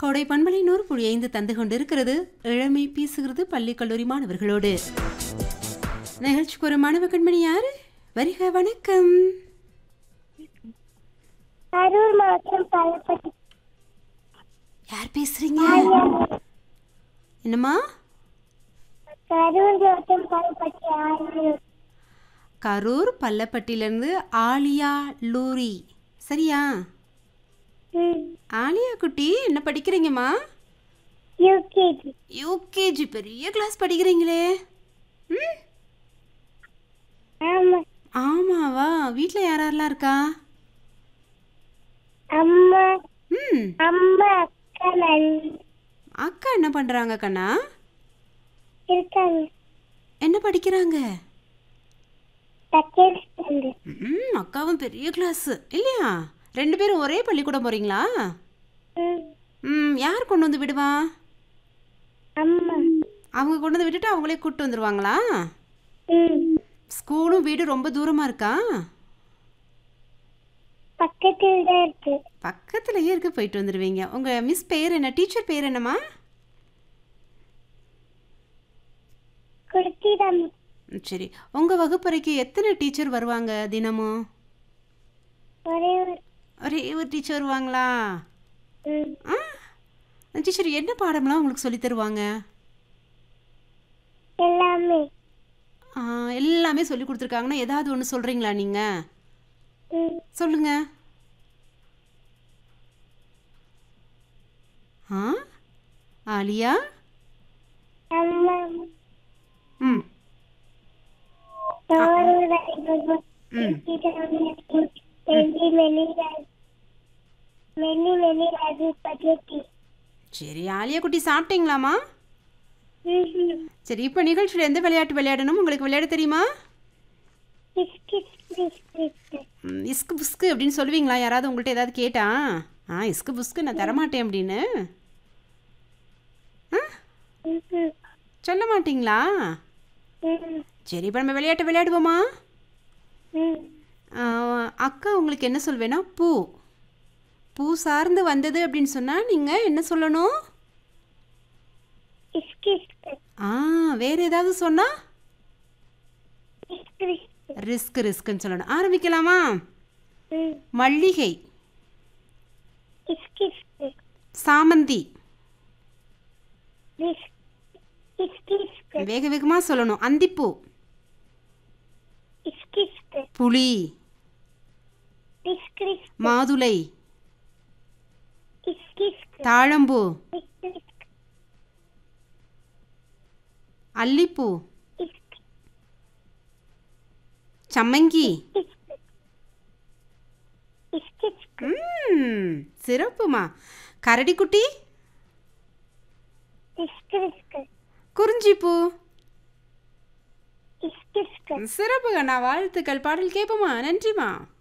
கோடை பண்பலை நூறு புள்ளி ஐந்து தந்து கொண்டிருக்கிறது இளமை பேசுகிறது பள்ளி கல்லூரி மாணவர்களோடு நிகழ்ச்சிக்கு ஒரு மாணவ கண்மணி யாரு வருக வணக்கம் கரூர் மாவட்டம் பழப்பட்டி யார் பேசுறீங்க என்னம்மா கரூர் மாவட்டம் பழப்பட்டி ஆயிரம் கரூர் பல்லப்பட்டியிலேருந்து ஆலியா லூரி சரியா ஆலியா குட்டி என்ன படிக்கிறீங்கம்மா யூகேஜி யூகேஜி பெரிய கிளாஸ் படிக்கிறீங்களே ம் ஆமா ஆமாவா வீட்டில் யார் யாரெல்லாம் இருக்கா அம்மா ம் அம்மா அக்கா நன் அக்கா என்ன பண்ணுறாங்க கண்ணா இருக்காங்க என்ன படிக்கிறாங்க செகண்ட் ஸ்டாண்டர்ட் ம் அக்காவும் பெரிய கிளாஸ் இல்லையா ரெண்டு பேரும் ஒரே பள்ளிக்கூடம் போகிறீங்களா ம் யார் கொண்டு வந்து விடுவா அம்மா அவங்க கொண்டு வந்து விட்டுட்டு அவங்களே கூப்பிட்டு வந்துடுவாங்களா ம் ஸ்கூலும் வீடு ரொம்ப தூரமாக இருக்கா பக்கத்தில் தான் இருக்கு பக்கத்துலயே இருக்க போயிட்டு வந்துடுவீங்க உங்கள் மிஸ் பேர் என்ன டீச்சர் பேர் என்னம்மா குடுத்திடம் ம், சரி உங்கள் வகுப்பறைக்கு எத்தனை டீச்சர் வருவாங்க தினமும் ஒரே ஒரு ஒரே ஒரு டீச்சர் வருவாங்களா ம் ஆ டீச்சர் என்ன பாடம்லாம் உங்களுக்கு சொல்லித் தருவாங்க எல்லாமே ஆ, எல்லாமே சொல்லி கொடுத்துருக்காங்கன்னா ஏதாவது ஒன்று சொல்கிறீங்களா நீங்கள் ம் சொல்லுங்க ஆ ஆலியா அம்மா ம் Many, many, many, many rabbit spaghetti. சரி ஆலியா குட்டி சாப்பிட்டீங்களாம்மா சரி இப்போ நிகழ்ச்சியில் எந்த விளையாட்டு விளையாடணும் உங்களுக்கு விளையாட தெரியுமா Biscuits, biscuits. ம், இஸ்கு புஸ்கு அப்படின்னு சொல்லுவீங்களா யாராவது உங்கள்கிட்ட ஏதாவது கேட்டா ஆ இஸ்கு புஸ்கு நான் தரமாட்டேன் அப்படின்னு ஆ Mhm. சொல்ல மாட்டீங்களா Mhm. சரி இப்போ நம்ம விளையாட்டு விளையாடுவோமா Mhm. ஆ, அக்கா உங்களுக்கு என்ன சொல்வேன்னா பூ பூ சார்ந்து வந்தது அப்படின்னு சொன்னால் நீங்கள் என்ன சொல்லணும் Biscuits, ஆ வேறு ஏதாவது சொன்னால் biscuits. ரிஸ்க் ரிஸ்க்குன்னு சொல்லணும் ஆரம்பிக்கலாமா Mhm. மல்லிகை Biscuits. சாமந்தி Bis- Biscuits. வேக வேகமாக சொல்லணும் அந்திப்பூ Biscuits. புளி Biscuits. மாதுளை Biscuits. தாழம்பூ Biscuits. அல்லிப்பூ Biscuits. சம்மங்கி Biscuits. ம் சிறப்புமா கரடிக்குட்டி Biscuits. குறிஞ்சிப்பூ Biscuits. சிறப்புங்க நான் வாழ்த்துக்கள் பாடல் கேட்போமா நன்றிம்மா